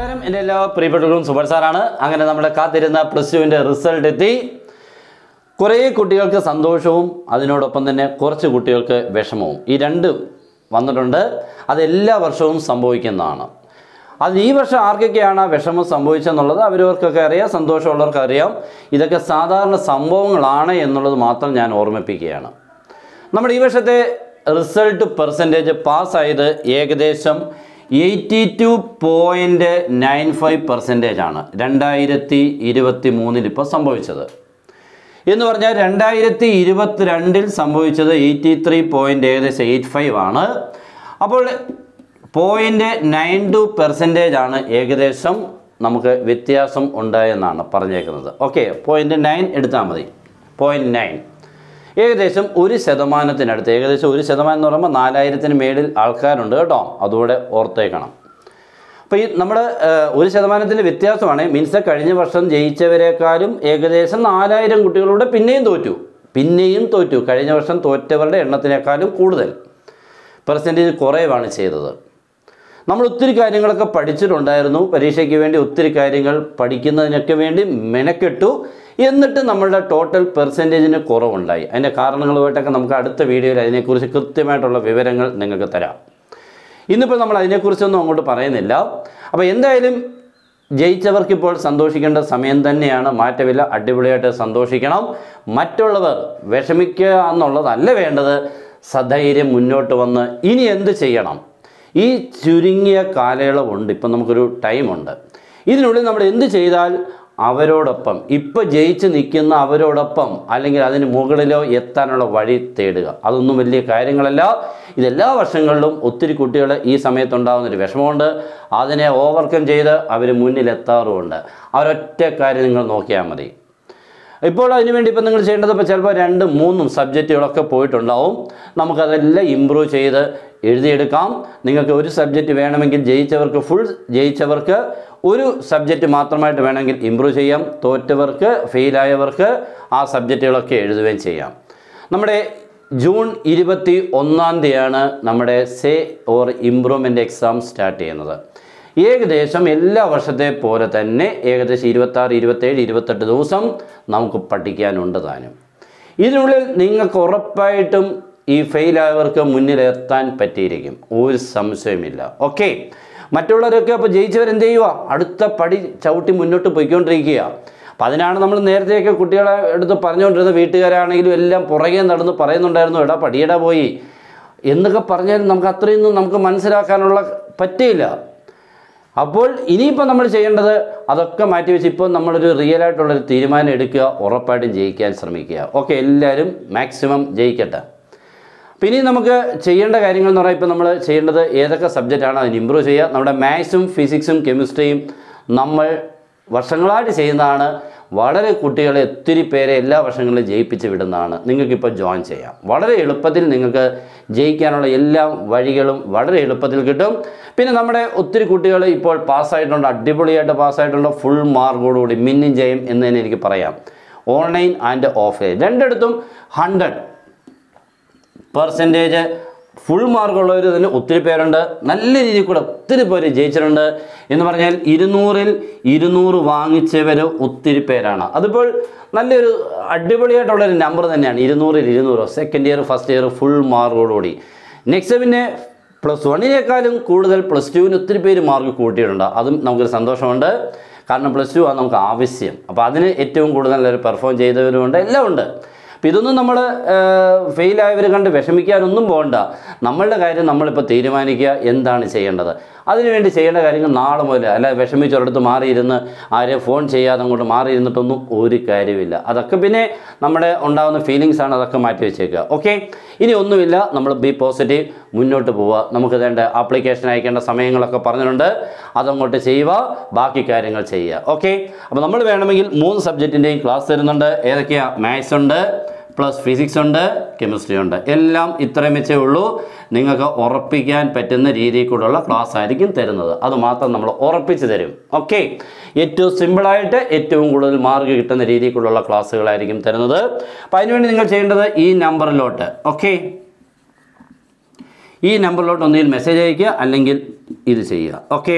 നമസ്കാരം എൻ്റെ എല്ലാ പ്രിയപ്പെട്ടവരും സുബർ സാറാണ് അങ്ങനെ നമ്മുടെ കാത്തിരുന്ന പ്ലസ് ടുവിൻ്റെ റിസൾട്ട് എത്തി കുറേ കുട്ടികൾക്ക് സന്തോഷവും അതിനോടൊപ്പം തന്നെ കുറച്ച് കുട്ടികൾക്ക് വിഷമവും ഈ രണ്ടും വന്നിട്ടുണ്ട് അത് എല്ലാ വർഷവും സംഭവിക്കുന്നതാണ് അത് ഈ വർഷം ആർക്കൊക്കെയാണ് ആ വിഷമം സംഭവിച്ചെന്നുള്ളത് അവരവർക്കൊക്കെ അറിയാം സന്തോഷമുള്ളവർക്ക് അറിയാം ഇതൊക്കെ സാധാരണ സംഭവങ്ങളാണ് എന്നുള്ളത് മാത്രം ഞാൻ ഓർമ്മിപ്പിക്കുകയാണ് നമ്മുടെ ഈ വർഷത്തെ റിസൾട്ട് പെർസെൻറ്റേജ് പാസ്സായത് ഏകദേശം eighty two point nine five percentage ആണ് രണ്ടായിരത്തി ഇരുപത്തി മൂന്നിൽ ഇപ്പോൾ സംഭവിച്ചത് എന്ന് പറഞ്ഞാൽ രണ്ടായിരത്തി ഇരുപത്തിരണ്ടിൽ സംഭവിച്ചത് എയ്റ്റി ത്രീ പോയിൻറ്റ് ഏകദേശം എയ്റ്റ് ഫൈവ് ആണ് അപ്പോൾ പോയിൻറ്റ് നയൻ ടു പെർസെൻറ്റേജ് ആണ് ഏകദേശം നമുക്ക് വ്യത്യാസം ഉണ്ടായെന്നാണ് പറഞ്ഞേക്കുന്നത് ഓക്കെ പോയിൻറ്റ് നയൻ എടുത്താൽ മതി പോയിൻറ്റ് നയൻ ഏകദേശം ഒരു ശതമാനത്തിനടുത്ത് ഏകദേശം ഒരു ശതമാനം എന്ന് പറയുമ്പോൾ നാലായിരത്തിന് മേളിൽ ആൾക്കാരുണ്ട് കേട്ടോ അതുകൂടെ ഓർത്തേക്കണം അപ്പോൾ ഈ നമ്മുടെ ഒരു ശതമാനത്തിൻ്റെ വ്യത്യാസമാണ് മീൻസ് കഴിഞ്ഞ വർഷം ജയിച്ചവരെക്കാളും ഏകദേശം നാലായിരം കുട്ടികളുടെ പിന്നെയും തോറ്റു പിന്നെയും തോറ്റു കഴിഞ്ഞ വർഷം തോറ്റവരുടെ എണ്ണത്തിനേക്കാളും കൂടുതൽ പെർസെൻറ്റേജ് കുറയുവാണ് ചെയ്തത് നമ്മൾ ഒത്തിരി കാര്യങ്ങളൊക്കെ പഠിച്ചിട്ടുണ്ടായിരുന്നു പരീക്ഷയ്ക്ക് വേണ്ടി ഒത്തിരി കാര്യങ്ങൾ പഠിക്കുന്നതിനൊക്കെ വേണ്ടി മെനക്കെട്ടു എന്നിട്ട് നമ്മളുടെ ടോട്ടൽ പെർസെൻറ്റേജിന് കുറവുണ്ടായി അതിൻ്റെ കാരണങ്ങളുമായിട്ടൊക്കെ നമുക്ക് അടുത്ത വീഡിയോയിൽ അതിനെക്കുറിച്ച് കൃത്യമായിട്ടുള്ള വിവരങ്ങൾ നിങ്ങൾക്ക് തരാം ഇന്നിപ്പോൾ നമ്മൾ അതിനെക്കുറിച്ചൊന്നും അങ്ങോട്ട് പറയുന്നില്ല അപ്പോൾ എന്തായാലും ജയിച്ചവർക്കിപ്പോൾ സന്തോഷിക്കേണ്ട സമയം തന്നെയാണ് മാറ്റമില്ല അടിപൊളിയായിട്ട് സന്തോഷിക്കണം മറ്റുള്ളവർ വിഷമിക്കുക എന്നുള്ളതല്ല വേണ്ടത് സധൈര്യം മുന്നോട്ട് വന്ന് ഇനി എന്ത് ചെയ്യണം ഈ ചുരുങ്ങിയ കാലയളവുണ്ട് ഇപ്പം നമുക്കൊരു ടൈമുണ്ട് ഇതിനുള്ളിൽ നമ്മൾ എന്ത് ചെയ്താൽ അവരോടൊപ്പം ഇപ്പം ജയിച്ച് നിൽക്കുന്ന അവരോടൊപ്പം അല്ലെങ്കിൽ അതിന് മുകളിലോ എത്താനുള്ള വഴി തേടുക അതൊന്നും വലിയ കാര്യങ്ങളല്ല ഇതെല്ലാ വർഷങ്ങളിലും ഒത്തിരി കുട്ടികൾ ഈ സമയത്തുണ്ടാകുന്നൊരു വിഷമമുണ്ട് അതിനെ ഓവർകം ചെയ്ത് അവർ മുന്നിലെത്താറുമുണ്ട് അവരൊറ്റ കാര്യം നിങ്ങൾ നോക്കിയാൽ മതി ഇപ്പോൾ അതിനുവേണ്ടി ഇപ്പം നിങ്ങൾ ചെയ്യേണ്ടത് ഇപ്പോൾ ചിലപ്പോൾ രണ്ടും മൂന്നും സബ്ജക്റ്റുകളൊക്കെ പോയിട്ടുണ്ടാവും നമുക്കതെല്ലാം ഇമ്പ്രൂവ് ചെയ്ത് എഴുതിയെടുക്കാം നിങ്ങൾക്ക് ഒരു സബ്ജക്റ്റ് വേണമെങ്കിൽ ജയിച്ചവർക്ക് ഫുൾ ജയിച്ചവർക്ക് ഒരു സബ്ജക്റ്റ് മാത്രമായിട്ട് വേണമെങ്കിൽ ഇമ്പ്രൂവ് ചെയ്യാം തോറ്റവർക്ക് ഫെയിലായവർക്ക് ആ സബ്ജക്റ്റുകളൊക്കെ എഴുതുകയും ചെയ്യാം നമ്മുടെ ജൂൺ ഇരുപത്തി ഒന്നാം തീയതിയാണ് നമ്മുടെ say or improvement exam start ചെയ്യുന്നത് ഏകദേശം എല്ലാ വർഷത്തെ പോലെ തന്നെ ഏകദേശം ഇരുപത്താറ് ഇരുപത്തേഴ് ഇരുപത്തെട്ട് ദിവസം നമുക്ക് പഠിക്കാനുണ്ട് താനും ഇതിനുള്ളിൽ നിങ്ങൾക്ക് ഉറപ്പായിട്ടും ഈ ഫെയിലായവർക്ക് മുന്നിലെത്താൻ പറ്റിയിരിക്കും ഒരു സംശയമില്ല ഓക്കെ മറ്റുള്ളവരൊക്കെ അപ്പോൾ ജയിച്ചവർ എന്ത് ചെയ്യുക അടുത്ത പടി ചവിട്ടി മുന്നോട്ട് പോയിക്കൊണ്ടിരിക്കുക അപ്പം അതിനാണ് നമ്മൾ നേരത്തെയൊക്കെ കുട്ടികളെ എടുത്ത് പറഞ്ഞുകൊണ്ടിരുന്നത് വീട്ടുകാരാണെങ്കിലും എല്ലാം പുറകെ നടന്ന് പറയുന്നുണ്ടായിരുന്നു എടാ പടിയടാ പോയി എന്നൊക്കെ പറഞ്ഞാലും നമുക്ക് അത്രയൊന്നും നമുക്ക് മനസ്സിലാക്കാനുള്ള പറ്റിയില്ല അപ്പോൾ ഇനിയിപ്പോൾ നമ്മൾ ചെയ്യേണ്ടത് അതൊക്കെ മാറ്റി വെച്ച് ഇപ്പോൾ നമ്മളൊരു റിയൽ ആയിട്ടുള്ളൊരു തീരുമാനം എടുക്കുക ഉറപ്പായിട്ടും ജയിക്കാൻ ശ്രമിക്കുക ഓക്കെ എല്ലാവരും മാക്സിമം ജയിക്കട്ടെ പിന്നെ നമുക്ക് ചെയ്യേണ്ട കാര്യങ്ങൾ എന്ന് പറഞ്ഞാൽ ഇപ്പോൾ നമ്മൾ ചെയ്യേണ്ടത് ഏതൊക്കെ സബ്ജക്റ്റാണ് അതിന് ഇമ്പ്രൂവ് ചെയ്യുക നമ്മുടെ മാത്സും ഫിസിക്സും കെമിസ്ട്രിയും നമ്മൾ വർഷങ്ങളായിട്ട് ചെയ്യുന്നതാണ് വളരെ കുട്ടികളെ ഒത്തിരി പേരെ എല്ലാ വർഷങ്ങളിലും ജയിപ്പിച്ച് വിടുന്നതാണ് നിങ്ങൾക്കിപ്പോൾ ജോയിൻ ചെയ്യാം വളരെ എളുപ്പത്തിൽ നിങ്ങൾക്ക് ജയിക്കാനുള്ള എല്ലാ വഴികളും വളരെ എളുപ്പത്തിൽ കിട്ടും പിന്നെ നമ്മുടെ ഒത്തിരി കുട്ടികൾ ഇപ്പോൾ പാസ്സായിട്ടുണ്ട് അടിപൊളിയായിട്ട് പാസ്സായിട്ടുണ്ട് ഫുൾ മാർക്കോടുകൂടി മിന്നും ചെയ്യും എന്ന് തന്നെ എനിക്ക് പറയാം ഓൺലൈൻ ആൻഡ് ഓഫ്ലൈൻ രണ്ടിടത്തും ഹൺഡ്രഡ് പെർസെൻറ്റേജ് ഫുൾ മാർക്കുള്ളവർ തന്നെ ഒത്തിരി പേരുണ്ട് നല്ല രീതിയിൽ കൂടെ ഒത്തിരി പേര് ജയിച്ചിട്ടുണ്ട് എന്ന് പറഞ്ഞാൽ ഇരുന്നൂറിൽ ഇരുന്നൂറ് വാങ്ങിച്ചവർ ഒത്തിരി പേരാണ് അതിപ്പോൾ നല്ലൊരു അടിപൊളിയായിട്ടുള്ളൊരു നമ്പർ തന്നെയാണ് ഇരുന്നൂറിൽ ഇരുന്നൂറ് second year first year full മാർക്കോടുകൂടി നെക്സ്റ്റ് പിന്നെ പ്ലസ് വണ്ണിനേക്കാളും കൂടുതൽ പ്ലസ് ടുവിന് ഒത്തിരി പേര് മാർക്ക് കൂട്ടിയിട്ടുണ്ട് അതും നമുക്കൊരു സന്തോഷമുണ്ട് കാരണം പ്ലസ് ടു ആണ് നമുക്ക് ആവശ്യം അപ്പോൾ അതിന് ഏറ്റവും കൂടുതൽ നല്ലൊരു പെർഫോം ചെയ്തവരുമുണ്ട് എല്ലാം ഉണ്ട് അപ്പം ഇതൊന്നും നമ്മൾ ഫെയിലായവർ കണ്ട് വിഷമിക്കാനൊന്നും പോകണ്ട നമ്മളുടെ കാര്യം നമ്മളിപ്പോൾ തീരുമാനിക്കുക എന്താണ് ചെയ്യേണ്ടത് അതിനുവേണ്ടി ചെയ്യേണ്ട കാര്യങ്ങൾ നാളെ മുതൽ അല്ല വിഷമിച്ചൊരിടത്ത് മാറിയിരുന്ന് ആരെയും ഫോൺ ചെയ്യാതെ അങ്ങോട്ട് മാറിയിരുന്നിട്ടൊന്നും ഒരു കാര്യമില്ല അതൊക്കെ പിന്നെ നമ്മുടെ ഉണ്ടാകുന്ന ഫീലിങ്സ് ആണ് അതൊക്കെ മാറ്റി വെച്ചേക്കുക ഓക്കെ ഇനി ഒന്നുമില്ല നമ്മൾ ബി പോസിറ്റീവ് മുന്നോട്ട് പോവുക നമുക്ക് വേണ്ട ആപ്ലിക്കേഷൻ അയക്കേണ്ട സമയങ്ങളൊക്കെ പറഞ്ഞിട്ടുണ്ട് അതങ്ങോട്ട് ചെയ്യുക ബാക്കി കാര്യങ്ങൾ ചെയ്യുക ഓക്കെ അപ്പോൾ നമ്മൾ വേണമെങ്കിൽ മൂന്ന് സബ്ജക്റ്റിൻ്റെയും ക്ലാസ് തരുന്നുണ്ട് ഏതൊക്കെയാണ് മാത്സ് ഉണ്ട് പ്ലസ് ഫിസിക്സ് ഉണ്ട് കെമിസ്ട്രി ഉണ്ട് എല്ലാം ഇത്രയും വെച്ചേ ഉള്ളൂ നിങ്ങൾക്ക് ഉറപ്പിക്കാൻ പറ്റുന്ന രീതിയിൽ കൂടെയുള്ള ക്ലാസ് ആയിരിക്കും തരുന്നത് അത് മാത്രം നമ്മൾ ഉറപ്പിച്ച് തരും ഓക്കെ ഏറ്റവും സിമ്പിളായിട്ട് ഏറ്റവും കൂടുതൽ മാർക്ക് കിട്ടുന്ന രീതിയിൽ കൂടെയുള്ള ക്ലാസ്സുകളായിരിക്കും തരുന്നത് അപ്പോൾ അതിനുവേണ്ടി നിങ്ങൾ ചെയ്യേണ്ടത് ഈ നമ്പറിലോട്ട് ഓക്കെ ഈ നമ്പറിലോട്ട് ഒന്നുകിൽ മെസ്സേജ് അയയ്ക്കുക അല്ലെങ്കിൽ ഇത് ചെയ്യുക ഓക്കെ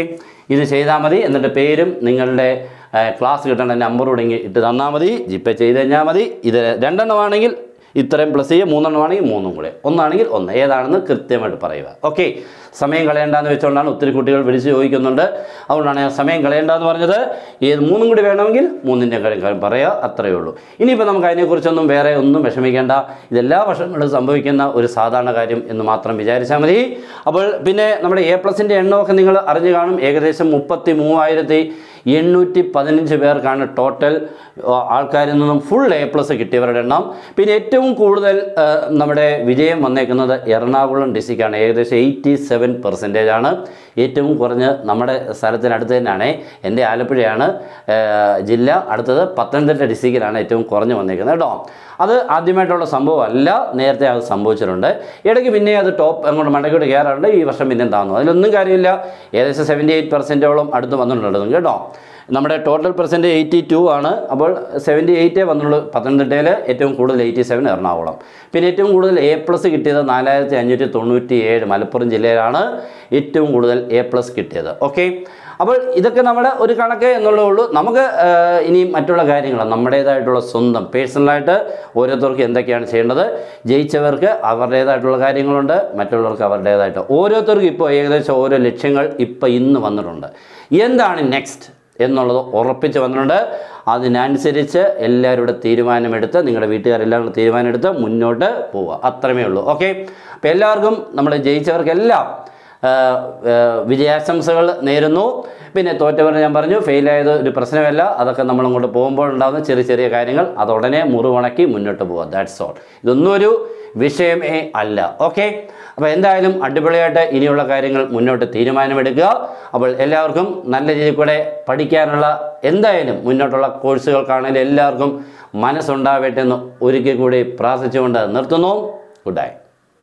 ഇത് ചെയ്താൽ മതി എന്നിട്ട് പേരും നിങ്ങളുടെ ആ, ക്ലാസ് കിട്ടേണ്ട നമ്പർ തുടങ്ങി ഇട്ട് തന്നാൽ മതി ജിപേ ചെയ്ത് കഴിഞ്ഞാൽ മതി ഇത് രണ്ടെണ്ണമാണെങ്കിൽ ഇത്രയും പ്ലസ് ചെയ്യുക മൂന്നെണ്ണമാണെങ്കിൽ മൂന്നും കൂടെ ഒന്നാണെങ്കിൽ ഒന്ന് ഏതാണെന്ന് കൃത്യമായിട്ട് പറയുക ഓക്കെ സമയം കളയണ്ടെന്ന് വെച്ചുകൊണ്ടാണ് ഒത്തിരി കുട്ടികൾ വിളിച്ച് ചോദിക്കുന്നുണ്ട് അതുകൊണ്ടാണ് ഞാൻ സമയം കളയണ്ടെന്ന് പറഞ്ഞത് ഏത് മൂന്നും കൂടി വേണമെങ്കിൽ മൂന്നിൻ്റെ കാര്യം പറയുക അത്രയേ ഉള്ളൂ ഇനിയിപ്പോൾ നമുക്ക് അതിനെക്കുറിച്ചൊന്നും വേറെ ഒന്നും വിഷമിക്കേണ്ട ഇതെല്ലാ വർഷങ്ങളിലും സംഭവിക്കുന്ന ഒരു സാധാരണ കാര്യം എന്ന് മാത്രം വിചാരിച്ചാൽ മതി അപ്പോൾ പിന്നെ നമ്മുടെ എ പ്ലസിൻ്റെ എണ്ണമൊക്കെ നിങ്ങൾ അറിഞ്ഞു കാണും ഏകദേശം മുപ്പത്തി മൂവായിരത്തി എണ്ണൂറ്റി പതിനഞ്ച് പേർക്കാണ് ടോട്ടൽ ആൾക്കാരിൽ നിന്നും ഫുൾ എ പ്ലസ് കിട്ടിയവരുടെ എണ്ണം പിന്നെ ഏറ്റവും കൂടുതൽ ആ, നമ്മുടെ വിജയം വന്നേക്കുന്നത് എറണാകുളം ഡിസ്ട്രിക്റ്റാണ് ഏകദേശം എയ്റ്റി സെവൻ പെർസെൻറ്റേജ് ആണ് ഏറ്റവും കുറഞ്ഞ് നമ്മുടെ സ്ഥലത്തിനടുത്ത് തന്നെയാണ് എൻ്റെ ആലപ്പുഴയാണ് ആ, ജില്ല അടുത്തത് പത്തനംതിട്ട ഡിസ്ട്രിക്റ്റിലാണ് ഏറ്റവും കുറഞ്ഞ് വന്നേക്കുന്നത് കേട്ടോ അത് ആദ്യമായിട്ടുള്ള സംഭവമല്ല നേരത്തെ അത് സംഭവിച്ചിട്ടുണ്ട് ഇടയ്ക്ക് പിന്നെ അത് ടോപ്പ് അങ്ങോട്ട് മണ്ടക്കോട്ട് കയറാറുണ്ട് ഈ വർഷം പിന്നെ താന്നു അതിലൊന്നും കാര്യമില്ല ഏകദേശം സെവൻറ്റി എയ്റ്റ് പെർസെൻറ്റോളം അടുത്ത് വന്നിട്ടുണ്ട് കേട്ടോ നമ്മുടെ ടോട്ടൽ പെർസെൻറ്റ് എയ്റ്റി ടു ആണ് അപ്പോൾ സെവൻറ്റി എയ്റ്റേ വന്നുള്ളൂ പത്തനംതിട്ടയിൽ ഏറ്റവും കൂടുതൽ എയ്റ്റി സെവൻ എറണാകുളം പിന്നെ ഏറ്റവും കൂടുതൽ എ പ്ലസ് കിട്ടിയത് നാലായിരത്തി അഞ്ഞൂറ്റി തൊണ്ണൂറ്റി ഏഴ് മലപ്പുറം ജില്ലയിലാണ് ഏറ്റവും കൂടുതൽ എ പ്ലസ് കിട്ടിയത് ഓക്കെ അപ്പോൾ ഇതൊക്കെ നമ്മുടെ ഒരു കണക്ക് എന്നുള്ളതേ ഉള്ളൂ നമുക്ക് ആ, ഇനി മറ്റുള്ള കാര്യങ്ങൾ നമ്മുടേതായിട്ടുള്ള സ്വന്തം പേഴ്സണലായിട്ട് ഓരോരുത്തർക്കും എന്തൊക്കെയാണ് ചെയ്യേണ്ടത് ജയിച്ചവർക്ക് അവരുടേതായിട്ടുള്ള കാര്യങ്ങളുണ്ട് മറ്റുള്ളവർക്ക് അവരുടേതായിട്ട് ഓരോരുത്തർക്കും ഇപ്പോൾ ഏകദേശം ഓരോ ലക്ഷ്യങ്ങൾ ഇപ്പോൾ ഇന്ന് വന്നിട്ടുണ്ട് എന്താണ് നെക്സ്റ്റ് എന്നുള്ളത് ഉറപ്പിച്ച് വന്നിട്ടുണ്ട് അതിനനുസരിച്ച് എല്ലാവരുടെ തീരുമാനമെടുത്ത് നിങ്ങളുടെ വീട്ടുകാരെല്ലാം കൂടെ തീരുമാനമെടുത്ത് മുന്നോട്ട് പോവുക അത്രമേ ഉള്ളൂ ഓക്കെ അപ്പോൾ എല്ലാവർക്കും നമ്മൾ ജയിച്ചവർക്കെല്ലാം ആ, ആ, വിജയാശംസകൾ നേരുന്നു പിന്നെ തോറ്റവർ ഞാൻ പറഞ്ഞു ഫെയിലായത് ഒരു പ്രശ്നമല്ല അതൊക്കെ നമ്മളങ്ങോട്ട് പോകുമ്പോൾ ഉണ്ടാകുന്ന ചെറിയ ചെറിയ കാര്യങ്ങൾ അത് ഉടനെ മുറിവുണക്കി മുന്നോട്ട് പോവുക ദാറ്റ്സ് ഓൾ ഇതൊന്നും ഒരു വിഷയമേ അല്ല ഓക്കെ അപ്പോൾ എന്തായാലും അടിപൊളിയായിട്ട് ഇനിയുള്ള കാര്യങ്ങൾ മുന്നോട്ട് തീരുമാനമെടുക്കുക അപ്പോൾ എല്ലാവർക്കും നല്ല രീതിയിൽ കൂടെ പഠിക്കാനുള്ള എന്തായാലും മുന്നോട്ടുള്ള കോഴ്സുകൾക്കാണെങ്കിലും എല്ലാവർക്കും മനസ്സുണ്ടാവട്ടെ എന്ന് ഒരിക്കൽ കൂടി പ്രാർത്ഥിച്ചുകൊണ്ട് നിർത്തുന്നു ഗുഡ് ബൈ